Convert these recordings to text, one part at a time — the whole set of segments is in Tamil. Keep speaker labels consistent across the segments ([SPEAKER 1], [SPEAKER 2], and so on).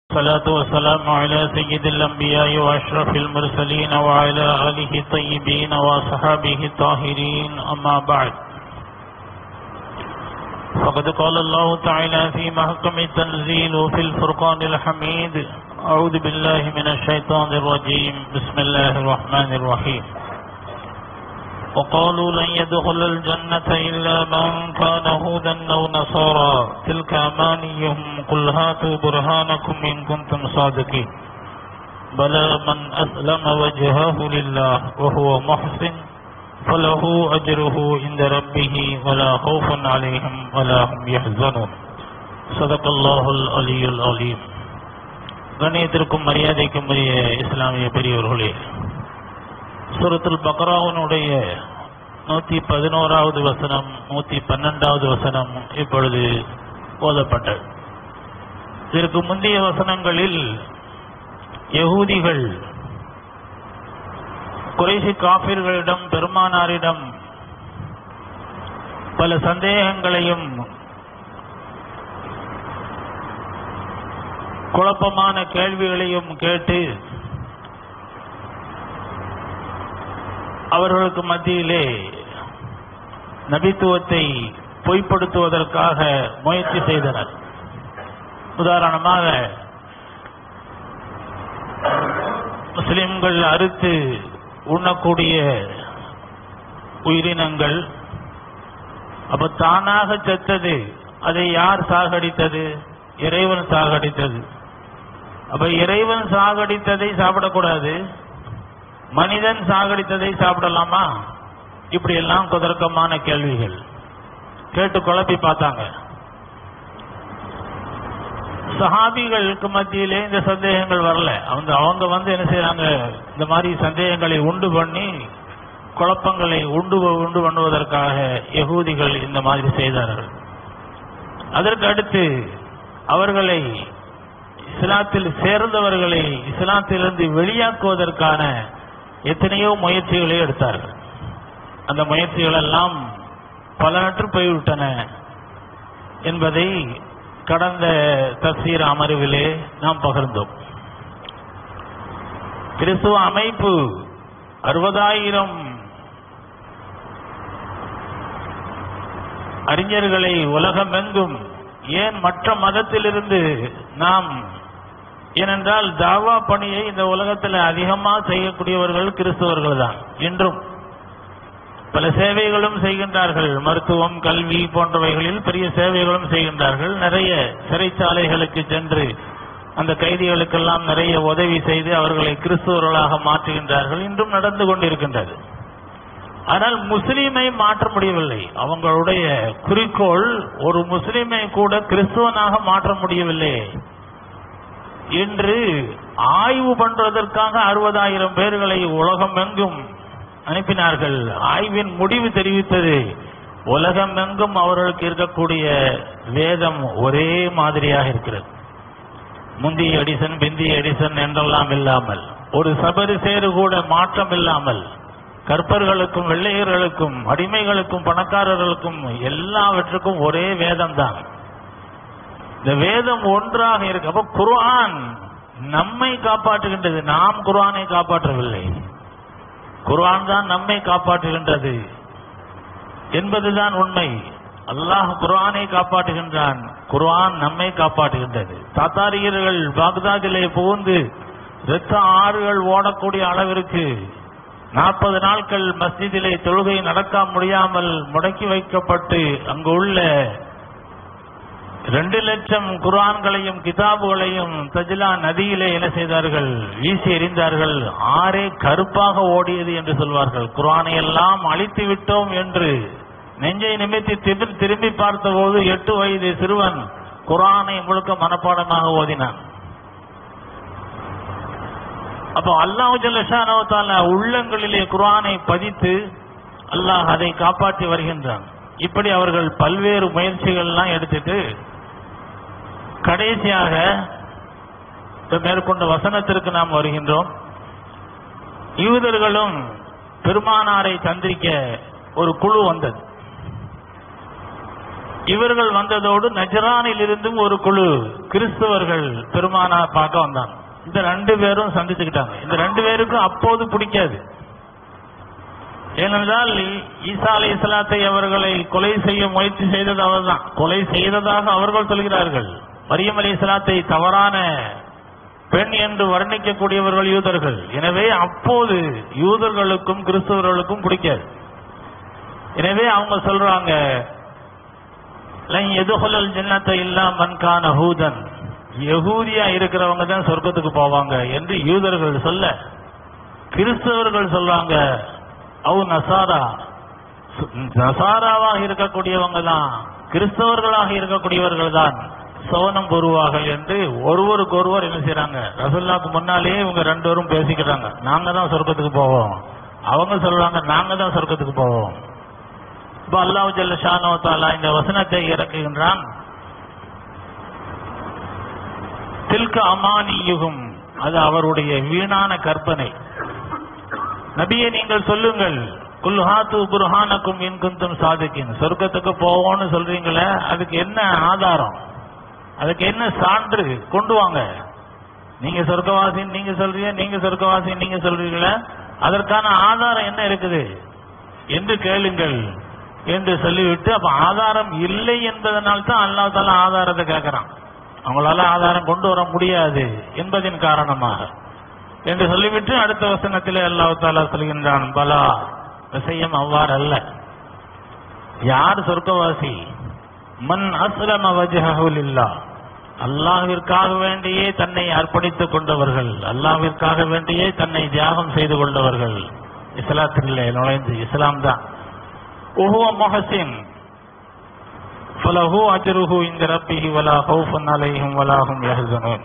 [SPEAKER 1] الصلاة والسلام على سيد الأنبياء وأشرف المرسلين وعلى آله الطيبين وصحابه الطاهرين أما بعد فقد قال الله تعالى في محكم التنزيل في الفرقان الحميد أعوذ بالله من الشيطان الرجيم بسم الله الرحمن الرحيم وقالوا لن يدخل الجنة إلا من كان هودا أو نصارى تلك أمانيهم قل هاتوا برهانكم إن كنتم صادقين بلى من أسلم وجهه لله وهو محسن فله أجره عند ربه ولا خوف عليهم ولا هم يحزنون صدق الله العلي العليم கண்ணியத்திற்கும் மரியாதைக்கும் உரிய இஸ்லாமிய பெரியவர்களே சூரத்துல் பக்ராவினுடைய நூத்தி பதினோராவது வசனம் நூத்தி பன்னெண்டாவது வசனம் இப்பொழுது ஓதப்பட்டது இதற்கு முந்தைய வசனங்களில் யகூதிகள் குறைசி காபிர்களிடம் பெருமானாரிடம் பல சந்தேகங்களையும் குழப்பமான கேள்விகளையும் கேட்டு அவர்களுக்கு மத்தியிலே நபித்துவத்தை பொய்ப்படுத்துவதற்காக முயற்சி செய்தனர் உதாரணமாக முஸ்லிம்கள் அறுத்து உண்ணக்கூடிய உயிரினங்கள் அப்ப தானாக செத்தது அதை யார் சாகடித்தது இறைவன் சாகடித்தது அப்ப இறைவன் சாகடித்ததை சாப்பிடக்கூடாது மனிதன் சாகடித்ததை சாப்பிடலாமா இப்படி எல்லாம் குதர்க்கமான கேள்விகள் கேட்டு குழப்பி பார்த்தாங்க சஹாபிகளுக்கு மத்தியிலே இந்த சந்தேகங்கள் வரல அவங்க அவங்க வந்து என்ன செய்யறாங்க இந்த மாதிரி சந்தேகங்களை உண்டு பண்ணி குழப்பங்களை உண்டு உண்டு பண்ணுவதற்காக யகூதிகள் இந்த மாதிரி செய்தார்கள் அதற்கு அடுத்து அவர்களை இஸ்லாத்தில் சேர்ந்தவர்களை இஸ்லாத்திலிருந்து வெளியாக்குவதற்கான எத்தனையோ முயற்சிகளை எடுத்தார்கள் அந்த முயற்சிகள் எல்லாம் பலனற்று போய்விட்டன என்பதை கடந்த தப்சீர் அமர்விலே நாம் பகிர்ந்தோம் கிறிஸ்துவ அமைப்பு அறுபதாயிரம் அறிஞர்களை உலகமெங்கும் ஏன் மற்ற மதத்திலிருந்து நாம் ஏனென்றால் தாவா பணியை இந்த உலகத்தில் அதிகமாக செய்யக்கூடியவர்கள் கிறிஸ்தவர்கள் தான் இன்றும் பல சேவைகளும் செய்கின்றார்கள் மருத்துவம் கல்வி போன்றவைகளில் பெரிய சேவைகளும் செய்கின்றார்கள் நிறைய சிறைச்சாலைகளுக்கு சென்று அந்த கைதிகளுக்கெல்லாம் நிறைய உதவி செய்து அவர்களை கிறிஸ்தவர்களாக மாற்றுகின்றார்கள் இன்றும் நடந்து கொண்டிருக்கின்றது ஆனால் முஸ்லீமை மாற்ற முடியவில்லை அவங்களுடைய குறிக்கோள் ஒரு முஸ்லீமை கூட கிறிஸ்துவனாக மாற்ற முடியவில்லை என்று ஆய்வு பண்றதற்காக அறுபதாயிரம் பேர்களை உலகம் எங்கும் அனுப்பினார்கள் ஆய்வின் முடிவு தெரிவித்தது உலகம் எங்கும் அவர்களுக்கு இருக்கக்கூடிய வேதம் ஒரே மாதிரியாக இருக்கிறது முந்தைய எடிசன் பிந்திய எடிசன் என்றெல்லாம் இல்லாமல் ஒரு சபரி சேரு கூட மாற்றம் இல்லாமல் கற்பர்களுக்கும் வெள்ளையர்களுக்கும் அடிமைகளுக்கும் பணக்காரர்களுக்கும் எல்லாவற்றுக்கும் ஒரே வேதம் தான் இந்த வேதம் ஒன்றாக இருக்கு அப்ப குர்ஆன் நம்மை காப்பாற்றுகின்றது நாம் குர்ஆனை காப்பாற்றவில்லை குர்ஆன் தான் நம்மை காப்பாற்றுகின்றது என்பதுதான் உண்மை அல்லாஹ் குர்ஆனை காப்பாற்றுகின்றான் குர்ஆன் நம்மை காப்பாற்றுகின்றது தாத்தாரியர்கள் பாக்தாதிலே புகுந்து இரத்த ஆறுகள் ஓடக்கூடிய அளவிற்கு நாற்பது நாட்கள் மஸ்ஜிதிலே தொழுகை நடக்க முடியாமல் முடக்கி வைக்கப்பட்டு அங்கு உள்ள ரெண்டு லட்சம் குரான்களையும் கிதாபுகளையும் தஜிலா நதியிலே என்ன செய்தார்கள் வீசி எறிந்தார்கள் ஆறே கருப்பாக ஓடியது என்று சொல்வார்கள் குரானை எல்லாம் அழித்து விட்டோம் என்று நெஞ்சை நிமித்தி திரும்பி பார்த்தபோது எட்டு வயது சிறுவன் குரானை முழுக்க மனப்பாடமாக ஓதினான் அப்போ அல்லாஹ் ஜல்லஷானவத்தால உள்ளங்களிலே குரானை பதித்து அல்லாஹ் அதை காப்பாற்றி வருகின்றான் இப்படி அவர்கள் பல்வேறு முயற்சிகள்லாம் எடுத்துட்டு கடைசியாக மேற்கொண்ட வசனத்திற்கு நாம் வருகின்றோம் யூதர்களும் பெருமானாரை சந்திக்க ஒரு குழு வந்தது இவர்கள் வந்ததோடு நஜரானில் இருந்தும் ஒரு குழு கிறிஸ்தவர்கள் பெருமானா பார்க்க வந்தாங்க இந்த ரெண்டு பேரும் சந்திச்சுக்கிட்டாங்க இந்த ரெண்டு பேருக்கும் அப்போது பிடிக்காது ஏனென்றால் ஈசா அலை இஸ்லாத்தை அவர்களை கொலை செய்ய முயற்சி செய்தது அவர்தான் கொலை செய்ததாக அவர்கள் சொல்கிறார்கள் மரியம் அலி இஸ்லாத்தை தவறான பெண் என்று வர்ணிக்கக்கூடியவர்கள் யூதர்கள் எனவே அப்போது யூதர்களுக்கும் கிறிஸ்தவர்களுக்கும் பிடிக்காது எனவே அவங்க சொல்றாங்க எதுகொல்லல் ஜன்னத்தை இல்லா மன்கான ஹூதன் யகூதியா இருக்கிறவங்க தான் சொர்க்கத்துக்கு போவாங்க என்று யூதர்கள் சொல்ல கிறிஸ்தவர்கள் சொல்றாங்க அவு நசாரா நசாராவாக இருக்கக்கூடியவங்க தான் கிறிஸ்தவர்களாக இருக்கக்கூடியவர்கள் தான் சோனம் பொருவார்கள் என்று ஒருவருக்கு ஒருவர் என்ன செய்யறாங்க ரசுல்லாக்கு முன்னாலேயே இவங்க ரெண்டு பேரும் பேசிக்கிறாங்க நாங்க தான் சொர்க்கத்துக்கு போவோம் அவங்க சொல்றாங்க நாங்க தான் சொர்க்கத்துக்கு போவோம் இப்ப அல்லாஹ் ஜல்ல ஷானோ தாலா இந்த வசனத்தை இறக்குகின்றான் தில்க அமானியுகும் அது அவருடைய வீணான கற்பனை நபியை நீங்கள் சொல்லுங்கள் குல்ஹாத்து புர்ஹானக்கும் இன்குந்தும் சாதிக்கின் சொர்க்கத்துக்கு போவோம்னு சொல்றீங்களே அதுக்கு என்ன ஆதாரம் அதுக்கு என்ன சான்று கொண்டு வாங்க நீங்க சொர்க்கவாசி நீங்க சொல்றீங்க நீங்க சொர்க்கவாசி நீங்க சொல்றீங்களா அதற்கான ஆதாரம் என்ன இருக்குது என்று கேளுங்கள் என்று சொல்லிவிட்டு அப்ப ஆதாரம் இல்லை என்பதனால் தான் அல்லா தாலா ஆதாரத்தை கேட்கிறான் அவங்களால ஆதாரம் கொண்டு வர முடியாது என்பதின் காரணமாக என்று சொல்லிவிட்டு அடுத்த வசனத்தில் அல்லாஹ் தாலா சொல்கின்றான் பலா விஷயம் அவ்வாறு அல்ல யார் சொர்க்கவாசி மன் அஸ்லம வஜஹுல் இல்லா அல்லாஹ்விற்காக வேண்டியே தன்னை அர்ப்பணித்துக் கொண்டவர்கள் அல்லாஹ்விற்காக வேண்டியே தன்னை தியாகம் செய்து கொண்டவர்கள் இஸ்லாத்தில் நுழைந்து இஸ்லாம் தான் وهو محسن فله أجره عند ربه ولا خوف عليهم ولا هم يحزنون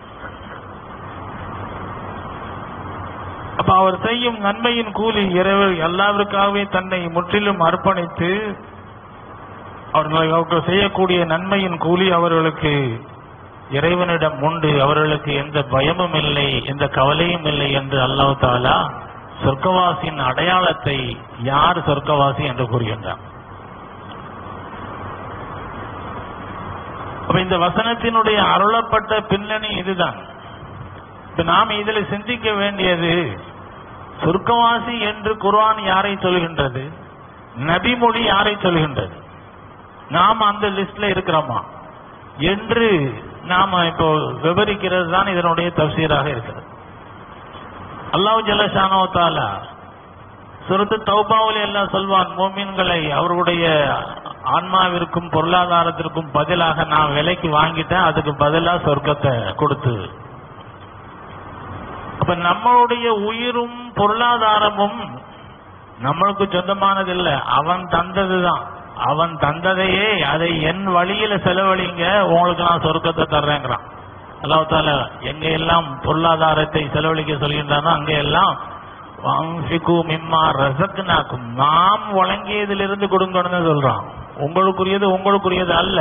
[SPEAKER 1] அப்ப அவர் செய்யும் நன்மையின் கூலி இரவு எல்லாவிற்காகவே தன்னை முற்றிலும் அர்ப்பணித்து அவர்கள் செய்யக்கூடிய நன்மையின் கூலி அவர்களுக்கு இறைவனிடம் உண்டு அவர்களுக்கு எந்த பயமும் இல்லை எந்த கவலையும் இல்லை என்று அல்லாஹ் தாலா சொர்க்கவாசியின் அடையாளத்தை யார் சொர்க்கவாசி என்று கூறுகின்றார் அப்ப இந்த வசனத்தினுடைய அருளப்பட்ட பின்னணி இதுதான் இப்ப நாம் இதில் சிந்திக்க வேண்டியது சொர்க்கவாசி என்று குர்ஆன் யாரை சொல்கின்றது நபிமொழி யாரை சொல்கின்றது நாம் அந்த லிஸ்ட்ல இருக்கிறோமா என்று நாம இப்போ விவரிக்கிறது தான் இதனுடைய தப்சீராக இருக்கிறது அல்லாஹ் ஜல்லஷானோ தாலா சுரத்து தௌபாவில் எல்லாம் சொல்வான் மோமீன்களை அவர்களுடைய ஆன்மாவிற்கும் பொருளாதாரத்திற்கும் பதிலாக நான் விலைக்கு வாங்கிட்டேன் அதுக்கு பதிலா சொர்க்கத்தை கொடுத்து அப்ப நம்மளுடைய உயிரும் பொருளாதாரமும் நம்மளுக்கு சொந்தமானது இல்ல அவன் தந்ததுதான் அவன் தந்ததையே அதை என் வழியில செலவழிங்க உங்களுக்கு நான் சொர்க்கத்தை தர்றேங்கிறான் அல்லாஹ் தாலா எங்க எல்லாம் பொருளாதாரத்தை செலவழிக்க சொல்கின்றானோ அங்க எல்லாம் வன்ஃபிகு மிம்மா ரசக்னாக்கும் நாம் வழங்கியதிலிருந்து கொடுங்கன்னு சொல்றான் உங்களுக்குரியது உங்களுக்குரியது அல்ல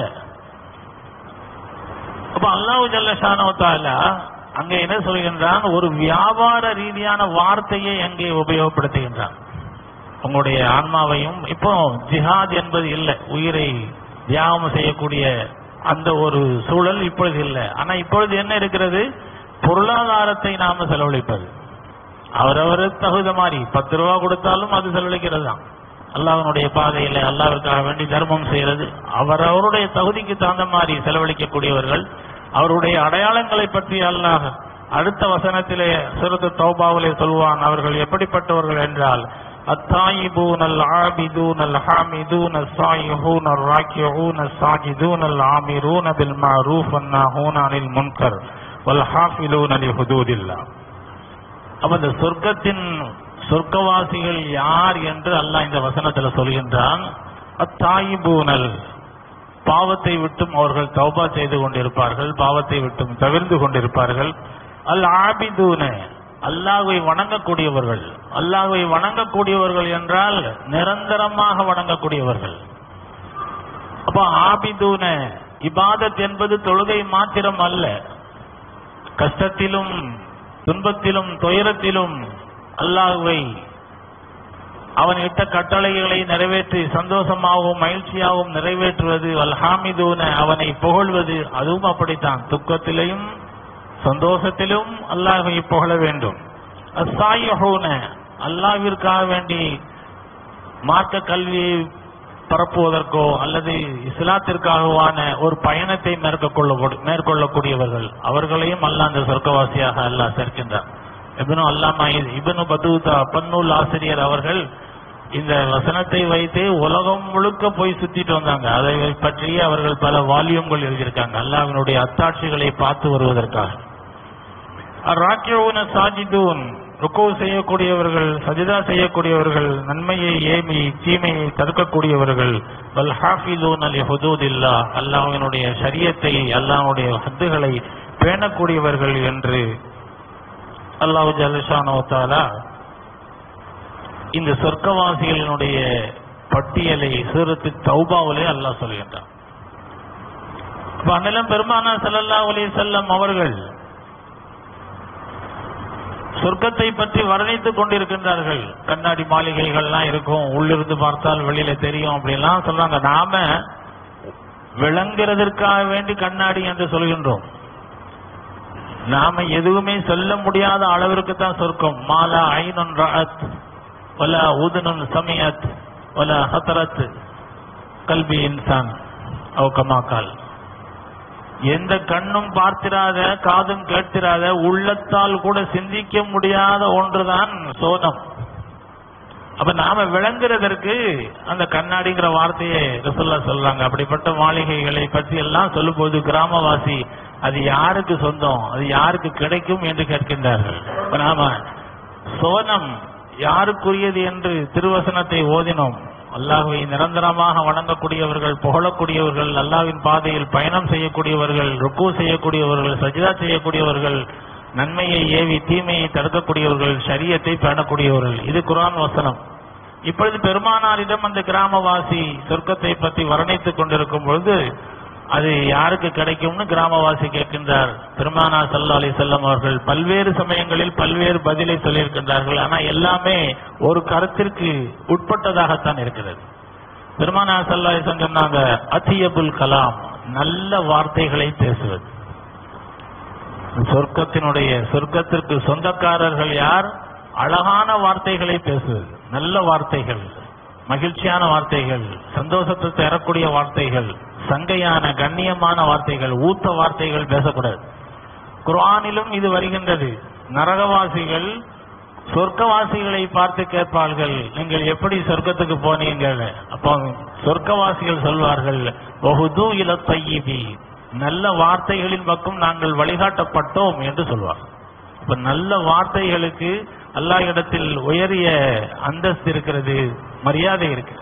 [SPEAKER 1] அப்ப அல்லாஹ் ஜல்லஷானோ தாலா அங்க என்ன சொல்கின்றான் ஒரு வியாபார ரீதியான வார்த்தையை அங்கே உபயோகப்படுத்துகின்றான் உங்களுடைய ஆன்மாவையும் இப்போ ஜிஹாத் என்பது இல்லை உயிரை தியாகம் செய்யக்கூடிய அந்த ஒரு சூழல் இப்பொழுது இல்லை ஆனா இப்பொழுது என்ன இருக்கிறது பொருளாதாரத்தை நாம செலவழிப்பது அவரவர் தகுந்த மாதிரி பத்து ரூபா கொடுத்தாலும் அது செலவழிக்கிறது தான் அல்லாஹ்வினுடைய பாதையில அல்லாஹ்வுக்காக வேண்டி தர்மம் செய்யறது அவரவருடைய தகுதிக்கு தகுந்த மாதிரி செலவழிக்கக்கூடியவர்கள் அவருடைய அடையாளங்களை பற்றி அல்லாஹ் அடுத்த வசனத்திலே சிறுத்து தௌபாவிலே சொல்வான் அவர்கள் எப்படிப்பட்டவர்கள் என்றால் الطيبون العابدون الحامدون الصائحون الراكعون الساجدون العامرون بالمعروف والناهون عن المنكر والحافظون لحدود الله அப்ப இந்த சொர்க்கத்தின் சொர்க்கவாசிகள் யார் என்று அல்லாஹ் இந்த வசனத்துல சொல்கின்றான் அத்தாயிபூனல் பாவத்தை விட்டும் அவர்கள் தௌபா செய்து கொண்டிருப்பார்கள் பாவத்தை விட்டும் தவிர்ந்து கொண்டிருப்பார்கள் அல் ஆபிதூன அல்லாஹ்வை வணங்கக்கூடியவர்கள் அல்லாஹ்வை வணங்கக்கூடியவர்கள் என்றால் நிரந்தரமாக வணங்கக்கூடியவர்கள் அப்ப ஆபிதூன இபாதத் என்பது தொழுகை மாத்திரம் அல்ல கஷ்டத்திலும் துன்பத்திலும் துயரத்திலும் அல்லாஹ்வை அவன் இட்ட கட்டளைகளை நிறைவேற்றி சந்தோஷமாகவும் மகிழ்ச்சியாகவும் நிறைவேற்றுவது அல்ஹாமிதூன அவனை புகழ்வது அதுவும் அப்படித்தான் துக்கத்திலையும் சந்தோஷத்திலும் அல்லாஹை புகழ வேண்டும் அஸ்ஸாயிஹூன அல்லாஹ்விற்காக வேண்டி மார்க்க கல்வியை பரப்புவதற்கோ அல்லது இஸ்லாத்திற்காகவான ஒரு பயணத்தை மேற்கொள்ள மேற்கொள்ளக்கூடியவர்கள் அவர்களையும் அல்லாஹ் அந்த சொர்க்கவாசியாக அல்லாஹ் சேர்க்கின்றார் இப்னு அல்லாமா இப்னு பதூதா பன்னூல் ஆசிரியர் அவர்கள் இந்த வசனத்தை வைத்து உலகம் முழுக்க போய் சுத்திட்டு வந்தாங்க அதை பற்றியே அவர்கள் பல வால்யூம்கள் எழுதியிருக்காங்க அல்லாஹ்வினுடைய அத்தாட்சிகளை பார்த்து வருவதற்காக ராக்கியோன சாஜிதூன் ருக்கு செய்யக்கூடியவர்கள் சஜிதா செய்யக்கூடியவர்கள் நன்மையை ஏமி தீமையை தடுக்கக்கூடியவர்கள் வல் ஹாஃபிதூன் அலி ஹுதூதில்லா அல்லாஹ்வினுடைய ஷரியத்தை அல்லாஹ்வுடைய ஹத்துகளை பேணக்கூடியவர்கள் என்று அல்லாஹ் ஜல்ஷானோ தாலா இந்த சொர்க்கவாசிகளினுடைய பட்டியலை சூரத்து தௌபாவிலே அல்லாஹ் சொல்கின்றான் அப்ப அண்ணலம் பெருமானா ஸல்லல்லாஹு அலைஹி வஸல்லம் அவர்கள் சொர்க்கத்தை பற்றி வர்ணித்துக் கொண்டிருக்கின்றார்கள் கண்ணாடி மாளிகைகள்லாம் இருக்கும் உள்ளிருந்து பார்த்தால் வெளியில தெரியும் அப்படிலாம் சொல்றாங்க நாம விளங்குறதற்காக வேண்டி கண்ணாடி என்று சொல்கின்றோம் நாம எதுவுமே சொல்ல முடியாத அளவிற்கு தான் சொர்க்கம் மாலா ஐனுன் ரஅத் வல உதுனுன் சமியத் வல ஹத்தரத் கல்வி இன்சான் அவ் கமாக்கால் எந்த கண்ணும் பார்த்திராத காதும் கேட்கிறாத உள்ளத்தால் கூட சிந்திக்க முடியாத ஒன்றுதான் சோதம் அப்ப நாம விளங்குறதற்கு அந்த கண்ணாடிங்கிற வார்த்தையை ரசுல்லா சொல்றாங்க அப்படிப்பட்ட மாளிகைகளை பற்றி எல்லாம் சொல்லும்போது கிராமவாசி அது யாருக்கு சொந்தம் அது யாருக்கு கிடைக்கும் என்று கேட்கின்றார்கள் இப்ப நாம சோனம் யாருக்குரியது என்று திருவசனத்தை ஓதினோம் அல்லாஹுவை நிரந்தரமாக வணங்கக்கூடியவர்கள் புகழக்கூடியவர்கள் அல்லாஹ்வின் பாதையில் பயணம் செய்யக்கூடியவர்கள் ருக்கு செய்யக்கூடியவர்கள் சஜிதா செய்யக்கூடியவர்கள் நன்மையை ஏவி தீமையை தடுக்கக்கூடியவர்கள் ஷரியத்தை பேணக்கூடியவர்கள் இது குரான் வசனம் இப்பொழுது பெருமானாரிடம் அந்த கிராமவாசி சொர்க்கத்தை பற்றி வர்ணித்துக் கொண்டிருக்கும் பொழுது அது யாருக்கு கிடைக்கும்னு கிராமவாசி கேட்கின்றார் பெருமானா சல்லா அலி செல்லம் அவர்கள் பல்வேறு சமயங்களில் பல்வேறு பதிலை சொல்லியிருக்கின்றார்கள் ஆனா எல்லாமே ஒரு கருத்திற்கு உட்பட்டதாகத்தான் இருக்கிறது பெருமானா சல்லா அலி சொன்னாங்க அத்தியபுல் கலாம் நல்ல வார்த்தைகளை பேசுவது சொர்க்கத்தினுடைய சொர்க்கத்திற்கு சொந்தக்காரர்கள் யார் அழகான வார்த்தைகளை பேசுவது நல்ல வார்த்தைகள் மகிழ்ச்சியான வார்த்தைகள் சந்தோஷத்தை தரக்கூடிய வார்த்தைகள் சங்கையான கண்ணியமான வார்த்தைகள் ஊத்த வார்த்தைகள் பேசக்கூடாது குர்ஆனிலும் இது வருகின்றது நரகவாசிகள் சொர்க்கவாசிகளை பார்த்து கேட்பார்கள் நீங்கள் எப்படி சொர்க்கத்துக்கு போனீங்கள் அப்போ சொர்க்கவாசிகள் சொல்வார்கள் வஹுது இல தையிபி நல்ல வார்த்தைகளின் பக்கம் நாங்கள் வழிகாட்டப்பட்டோம் என்று சொல்வார் இப்ப நல்ல வார்த்தைகளுக்கு அல்லாஹ் இடத்தில் உயரிய அந்தஸ்து இருக்கிறது மரியாதை இருக்கு